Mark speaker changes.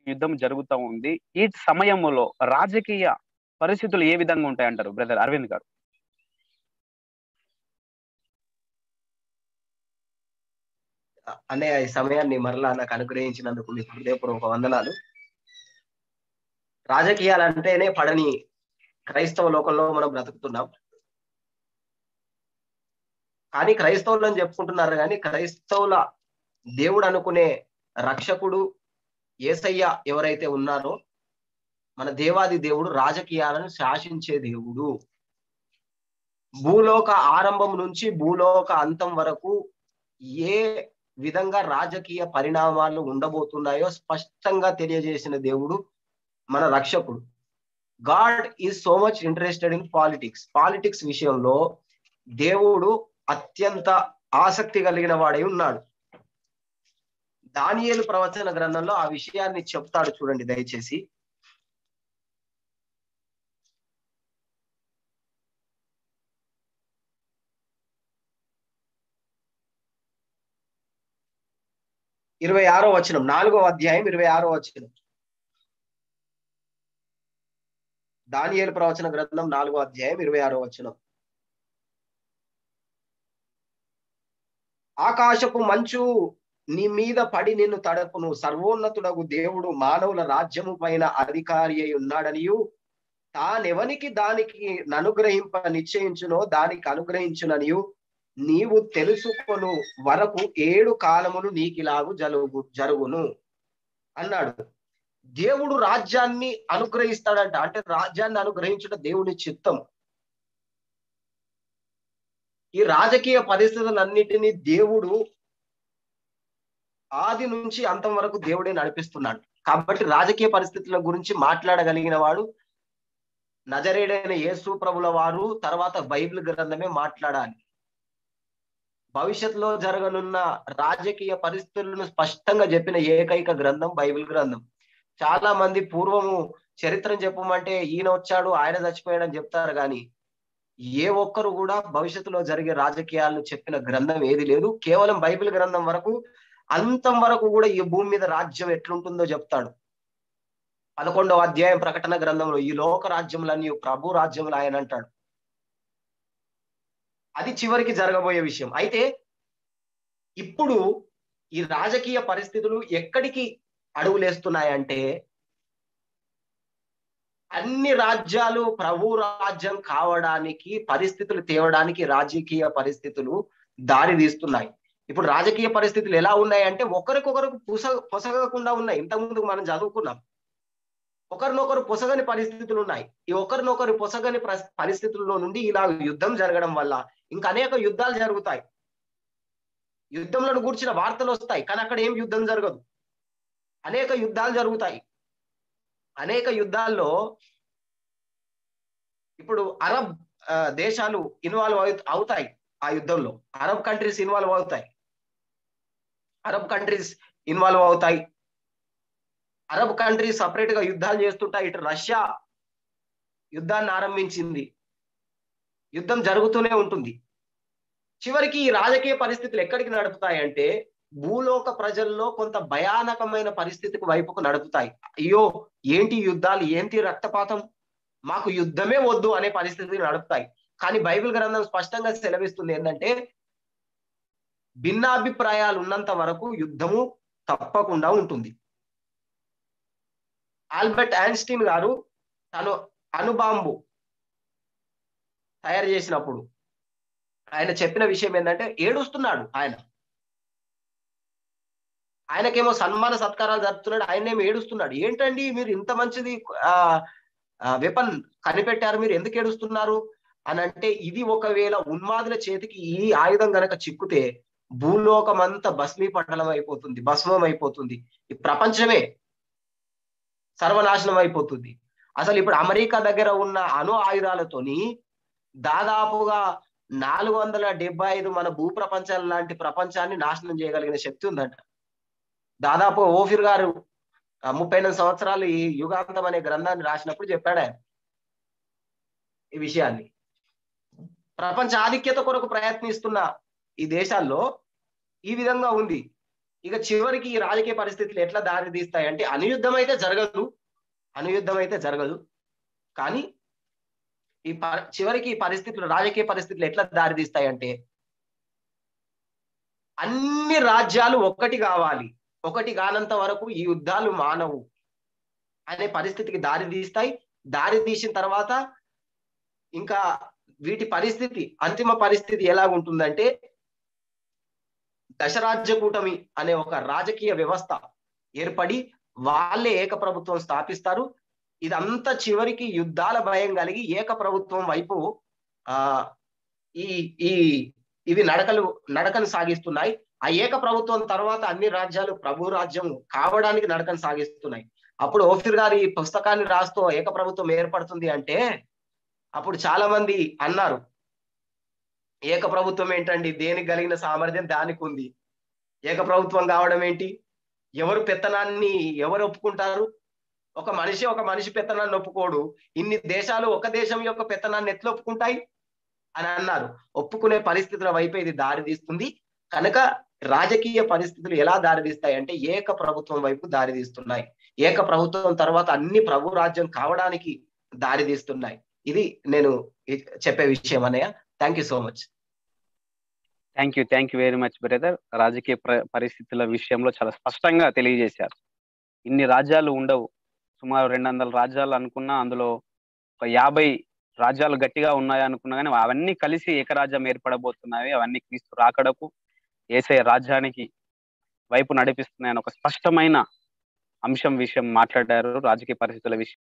Speaker 1: యుద్ధం జరుగుతూ ఉంది ఈ సమయంలో రాజకీయ పరిస్థితులు ఏ విధంగా ఉంటాయంటారు బ్రదర్ అరవింద్ గారు
Speaker 2: అనే ఈ సమయాన్ని మరలా నాకు అనుగ్రహించినందుకు మీకు హృదయపూర్వక వందనాలు రాజకీయాలు అంటేనే పడని క్రైస్తవ లోకంలో మనం బ్రతుకుతున్నాం కానీ క్రైస్తవులు అని చెప్పుకుంటున్నారు కానీ క్రైస్తవుల దేవుడు అనుకునే రక్షకుడు ఏసయ్య ఎవరైతే ఉన్నారో మన దేవాది దేవుడు రాజకీయాలను శాసించే దేవుడు భూలోక ఆరంభం నుంచి భూలోక అంతం వరకు ఏ విధంగా రాజకీయ పరిణామాలు ఉండబోతున్నాయో స్పష్టంగా తెలియజేసిన దేవుడు మన రక్షకుడు God is so much interested in politics politics విషయంలో దేవుడు అత్యంత ఆసక్తి కలిగిన వాడై ఉన్నాడు దానియేలు ప్రవచన గ్రంథంలో ఆ విషయాన్ని చెప్తాడు చూడండి దయచేసి ఇరవై ఆరో వచనం నాలుగో అధ్యాయం ఇరవై ఆరో వచనం దానియేలు ప్రవచన గ్రంథం నాలుగో అధ్యాయం ఇరవై ఆరో వచనం ఆకాశపు మంచు నీ మీద పడి నిన్ను తడపును సర్వోన్నతుడగు దేవుడు మానవుల రాజ్యము పైన అధికారి అయి ఉన్నాడనియు తానెవనికి దానికి అనుగ్రహింప నిశ్చయించునో దానికి అనుగ్రహించుననియు నీవు తెలుసుకొను వరకు ఏడు కాలములు నీకిలాగు జరుగు జరుగును అన్నాడు దేవుడు రాజ్యాన్ని అనుగ్రహిస్తాడంట అంటే రాజ్యాన్ని అనుగ్రహించడం దేవుని చిత్తం ఈ రాజకీయ పరిస్థితులన్నిటినీ దేవుడు ఆది నుంచి అంతం వరకు దేవుడే నడిపిస్తున్నాడు కాబట్టి రాజకీయ పరిస్థితుల గురించి మాట్లాడగలిగిన వాడు నజరేడైన యేసు ప్రభుల వారు తర్వాత బైబిల్ గ్రంథమే మాట్లాడాలి భవిష్యత్తులో జరగనున్న రాజకీయ పరిస్థితులను స్పష్టంగా చెప్పిన ఏకైక గ్రంథం బైబిల్ గ్రంథం చాలా మంది పూర్వము చరిత్రను చెప్పమంటే ఈయన వచ్చాడు ఆయన చచ్చిపోయాడని చెప్తారు కానీ ఏ ఒక్కరు కూడా భవిష్యత్తులో జరిగే రాజకీయాలను చెప్పిన గ్రంథం ఏది లేదు కేవలం బైబిల్ గ్రంథం వరకు అంతం వరకు కూడా ఈ భూమి మీద రాజ్యం ఎట్లుంటుందో చెప్తాడు పదకొండవ అధ్యాయం ప్రకటన గ్రంథంలో ఈ లోక రాజ్యములన్నీ ప్రభు రాజ్యములు ఆయన అంటాడు అది చివరికి జరగబోయే విషయం అయితే ఇప్పుడు ఈ రాజకీయ పరిస్థితులు ఎక్కడికి అడుగులేస్తున్నాయంటే అన్ని రాజ్యాలు ప్రభు రాజ్యం కావడానికి పరిస్థితులు తేవడానికి రాజకీయ పరిస్థితులు దారి తీస్తున్నాయి ఇప్పుడు రాజకీయ పరిస్థితులు ఎలా ఉన్నాయంటే ఒకరికొకరికి పుస పొసగకుండా ఉన్నాయి ఇంతకుముందు మనం చదువుకున్నాం ఒకరినొకరు పొసగని పరిస్థితులు ఉన్నాయి ఈ ఒకరినొకరు పొసగని పరిస్థితుల్లో నుండి ఇలా యుద్ధం జరగడం వల్ల ఇంకా అనేక యుద్ధాలు జరుగుతాయి యుద్ధంలో కూర్చిన వార్తలు వస్తాయి కానీ అక్కడ ఏం యుద్ధం జరగదు అనేక యుద్ధాలు జరుగుతాయి అనేక యుద్ధాల్లో ఇప్పుడు అరబ్ దేశాలు ఇన్వాల్వ్ అవుతాయి ఆ యుద్ధంలో అరబ్ కంట్రీస్ ఇన్వాల్వ్ అవుతాయి అరబ్ కంట్రీస్ ఇన్వాల్వ్ అవుతాయి అరబ్ కంట్రీస్ సపరేట్ గా యుద్ధాలు చేస్తుంటాయి ఇటు రష్యా యుద్ధాన్ని ఆరంభించింది యుద్ధం జరుగుతూనే ఉంటుంది చివరికి ఈ రాజకీయ పరిస్థితులు ఎక్కడికి నడుపుతాయంటే భూలోక ప్రజల్లో కొంత భయానకమైన పరిస్థితికి వైపుకు నడుపుతాయి అయ్యో ఏంటి యుద్ధాలు ఏంటి రక్తపాతం మాకు యుద్ధమే వద్దు అనే పరిస్థితిని నడుపుతాయి కానీ బైబిల్ గ్రంథం స్పష్టంగా సెలవిస్తుంది ఏంటంటే భిన్నాభిప్రాయాలు ఉన్నంత వరకు యుద్ధము తప్పకుండా ఉంటుంది ఆల్బర్ట్ ఐన్స్టీన్ గారు తను అణుబాంబు తయారు చేసినప్పుడు ఆయన చెప్పిన విషయం ఏంటంటే ఏడుస్తున్నాడు ఆయన ఆయనకేమో సన్మాన సత్కారాలు జరుపుతున్నాడు ఆయనేమో ఏడుస్తున్నాడు ఏంటండి మీరు ఇంత మంచిది ఆ వెపన్ కనిపెట్టారు మీరు ఎందుకు ఏడుస్తున్నారు అని అంటే ఇది ఒకవేళ ఉన్మాదుల చేతికి ఈ ఆయుధం గనక చిక్కుతే భూలోకం అంతా భస్మీపటలం అయిపోతుంది భస్మం అయిపోతుంది ఈ ప్రపంచమే సర్వనాశనం అయిపోతుంది అసలు ఇప్పుడు అమెరికా దగ్గర ఉన్న అణు ఆయుధాలతోని దాదాపుగా నాలుగు వందల డెబ్బై ఐదు మన భూ ప్రపంచాల లాంటి ప్రపంచాన్ని నాశనం చేయగలిగిన శక్తి ఉందంట దాదాపు ఓఫిర్ గారు ముప్పై ఎనిమిది సంవత్సరాలు ఈ యుగాంతం అనే గ్రంథాన్ని రాసినప్పుడు చెప్పాడు ఆయన ఈ విషయాన్ని ప్రపంచ ఆధిక్యత కొరకు ప్రయత్నిస్తున్న ఈ దేశాల్లో ఈ విధంగా ఉంది ఇక చివరికి ఈ రాజకీయ పరిస్థితులు ఎట్లా దారి తీస్తాయి అంటే అనుయుద్ధం అయితే జరగదు అనుయుద్ధం అయితే జరగదు కానీ ఈ ప- చివరికి ఈ పరిస్థితులు రాజకీయ పరిస్థితులు ఎట్లా దారి తీస్తాయి అంటే అన్ని రాజ్యాలు ఒక్కటి కావాలి ఒకటి కానంత వరకు ఈ యుద్ధాలు మానవు అనే పరిస్థితికి దారి తీస్తాయి దారి తీసిన తర్వాత ఇంకా వీటి పరిస్థితి అంతిమ పరిస్థితి ఎలా ఉంటుందంటే దశరాజ్య కూటమి అనే ఒక రాజకీయ వ్యవస్థ ఏర్పడి వాళ్ళే ఏక ప్రభుత్వం స్థాపిస్తారు ఇదంతా చివరికి యుద్ధాల భయం కలిగి ఏక ప్రభుత్వం వైపు ఆ ఈ ఈ ఇవి నడకలు నడకను సాగిస్తున్నాయి ఆ ఏక ప్రభుత్వం తర్వాత అన్ని రాజ్యాలు ప్రభు రాజ్యం కావడానికి నడకను సాగిస్తున్నాయి అప్పుడు ఓఫిర్ గారు ఈ పుస్తకాన్ని రాస్తూ ఏక ప్రభుత్వం ఏర్పడుతుంది అంటే అప్పుడు చాలా మంది అన్నారు ఏక ప్రభుత్వం ఏంటండి దేనికి కలిగిన సామర్థ్యం దానికి ఉంది ఏక ప్రభుత్వం కావడం ఏంటి ఎవరు పెత్తనాన్ని ఎవరు ఒప్పుకుంటారు ఒక మనిషి ఒక మనిషి పెత్తనాన్ని ఒప్పుకోడు ఇన్ని దేశాలు ఒక దేశం యొక్క పెత్తనాన్ని ఎట్లా ఒప్పుకుంటాయి అని అన్నారు ఒప్పుకునే పరిస్థితుల వైపు ఇది దారి తీస్తుంది కనుక రాజకీయ పరిస్థితులు ఎలా దారితీస్తాయి అంటే ఏక ప్రభుత్వం వైపు దారి తీస్తున్నాయి ఏక ప్రభుత్వం తర్వాత అన్ని ప్రభు రాజ్యం కావడానికి దారి తీస్తున్నాయి ఇది నేను చెప్పే విషయం అన్నయ్య thank you so much
Speaker 1: thank you thank you very much brother రాజకీయ ప్ర- పరిస్థితుల విషయంలో చాలా స్పష్టంగా తెలియజేశారు ఇన్ని రాజ్యాలు ఉండవు సుమారు రెండు వందల రాజ్యాలు అనుకున్నా అందులో ఒక యాభై రాజ్యాలు గట్టిగా ఉన్నాయి అనుకున్నా కానీ అవన్నీ కలిసి ఏకరాజ్యం ఏర్పడబోతున్నాయి అవన్నీ క్రీస్తు రాకడకు ఏసే రాజ్యానికి వైపు నడిపిస్తున్నాయని ఒక స్పష్టమైన అంశం విషయం మాట్లాడారు రాజకీయ పరిస్థితుల విషయం